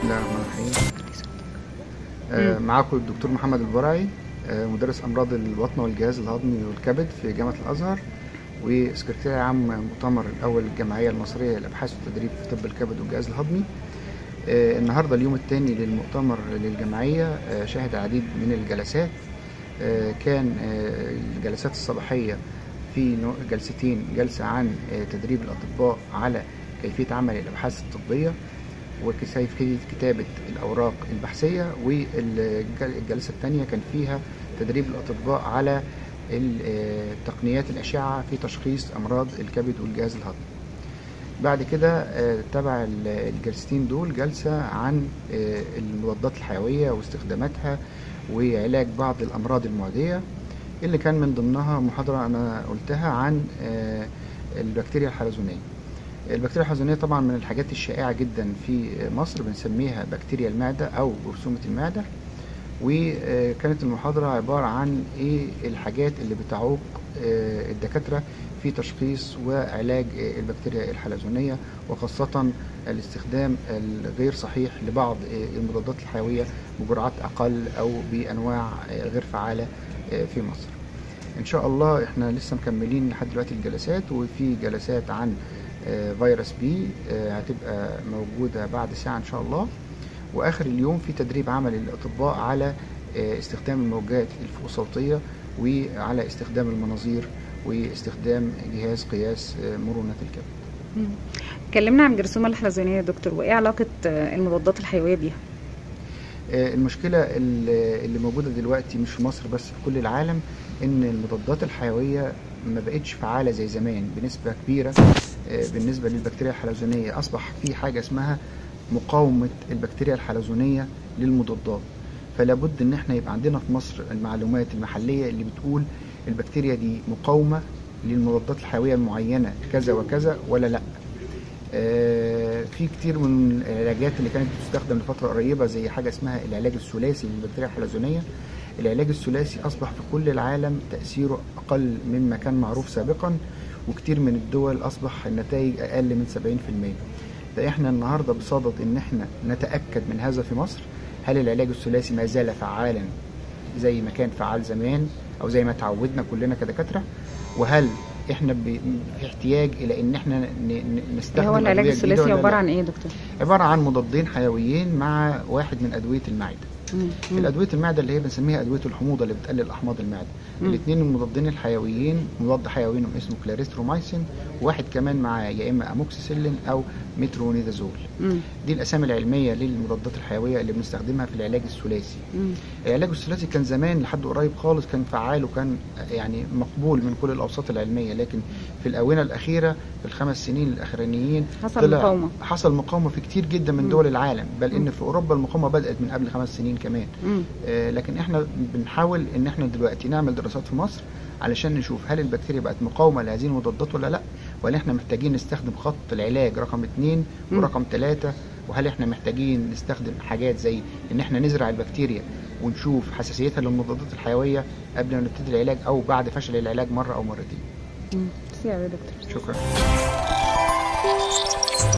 الله الرحمن الرحيم آه، معاكم الدكتور محمد البرعي آه، مدرس امراض البطن والجهاز الهضمي والكبد في جامعه الازهر وسكرتير عام مؤتمر الاول الجمعيه المصريه للابحاث والتدريب في طب الكبد والجهاز الهضمي آه، النهارده اليوم الثاني للمؤتمر للجمعيه آه، شهد العديد من الجلسات آه، كان آه، الجلسات الصباحيه في نوع- جلستين جلسه عن آه، تدريب الاطباء على كيفيه عمل الابحاث الطبيه وكيفية كتابة الأوراق البحثية والجلسة الثانية كان فيها تدريب الأطباء على ال- آه، تقنيات الأشعة في تشخيص أمراض الكبد والجهاز الهضمي بعد كده آه، تبع ال- الجلستين دول جلسة عن آه، المضادات الحيوية واستخداماتها وعلاج بعض الأمراض المعدية اللي كان من ضمنها محاضرة أنا قلتها عن آه، البكتيريا الحلزونية البكتيريا الحلزونية طبعا من الحاجات الشائعة جدا في مصر بنسميها بكتيريا المعدة أو جرثومة المعدة وكانت المحاضرة عبارة عن إيه الحاجات اللي بتعوق آه، الدكاترة في تشخيص وعلاج آه، البكتيريا الحلزونية وخاصة الاستخدام الغير صحيح لبعض آه، المضادات الحيوية بجرعات أقل أو بأنواع آه، غير فعالة آه، في مصر ان شاء الله احنا لسه مكملين لحد دلوقتي الجلسات وفي جلسات عن آه، فيروس بي آه، هتبقى موجودة بعد ساعة ان شاء الله واخر اليوم في تدريب عملي للاطباء على آه، استخدام الموجات الفوق-صوتية وعلى استخدام المناظير واستخدام جهاز قياس آه، مرونة الكبد مم. اتكلمنا عن الجرثومة الحلزونية يا دكتور وايه علاقة آه، المضادات الحيوية بيها؟ آه، المشكلة اللي اللي موجودة دلوقتي مش في مصر بس في كل العالم إن المضادات الحيوية ما بقتش فعالة زي زمان بنسبة كبيرة آه، بالنسبة للبكتيريا الحلزونية أصبح في حاجة اسمها مقاومة البكتيريا الحلزونية للمضادات فلا بد إن احنا يبقى عندنا في مصر المعلومات المحلية اللي بتقول البكتيريا دي مقاومة للمضادات الحيوية المعينة كذا وكذا ولا لأ آه، في كتير من العلاجات اللي كانت بتستخدم لفترة قريبة زي حاجة اسمها العلاج الثلاثي للبكتيريا الحلزونية العلاج الثلاثي أصبح في كل العالم تأثيره أقل مما كان معروف سابقا وكتير من الدول أصبح النتائج أقل من 70% فإحنا النهاردة بصدد إن إحنا نتأكد من هذا في مصر هل العلاج الثلاثي ما زال فعالا زي ما كان فعال زمان أو زي ما تعودنا كلنا كدكاترة وهل احنا ب- في احتياج الى ان احنا ن- ن- نستخدم ايه هو العلاج أدوية جديدة الثلاثي ولا عبارة لا؟ عن ايه يا دكتور؟ عبارة عن مضادين حيويين مع واحد من أدوية المعدة مم. مم. الأدوية المعدة اللي هي بنسميها أدوية الحموضة اللي بتقلل أحماض المعدة مم. الاثنين المضادين الحيويين مضاد حيوي اسمه كلاريسترومايسين وواحد كمان مع يا إما أموكسيسيلين أو مترونيدازول مم. دي الأسامي العلمية للمضادات الحيوية اللي بنستخدمها في العلاج الثلاثي مم. العلاج الثلاثي كان زمان لحد قريب خالص كان فعال وكان يعني مقبول من كل الاوساط العلميه لكن في الاونه الاخيره في الخمس سنين الاخرانيين حصل طلع- مقاومة. حصل مقاومه في كتير جدا من مم. دول العالم بل ان مم. في اوروبا المقاومه بدات من قبل خمس سنين كمان مم. آه، لكن احنا بنحاول ان احنا دلوقتي نعمل دراسات في مصر علشان نشوف هل البكتيريا بقت مقاومه لهذه المضادات ولا لا ولا احنا محتاجين نستخدم خط العلاج رقم اتنين مم. ورقم ثلاثة وهل احنا محتاجين نستخدم حاجات زي ان احنا نزرع البكتيريا ونشوف حساسيتها للمضادات الحيويه قبل ما نبتدي العلاج او بعد فشل العلاج مره او مرتين مم. ميرسي أوي يا دكتور شكرا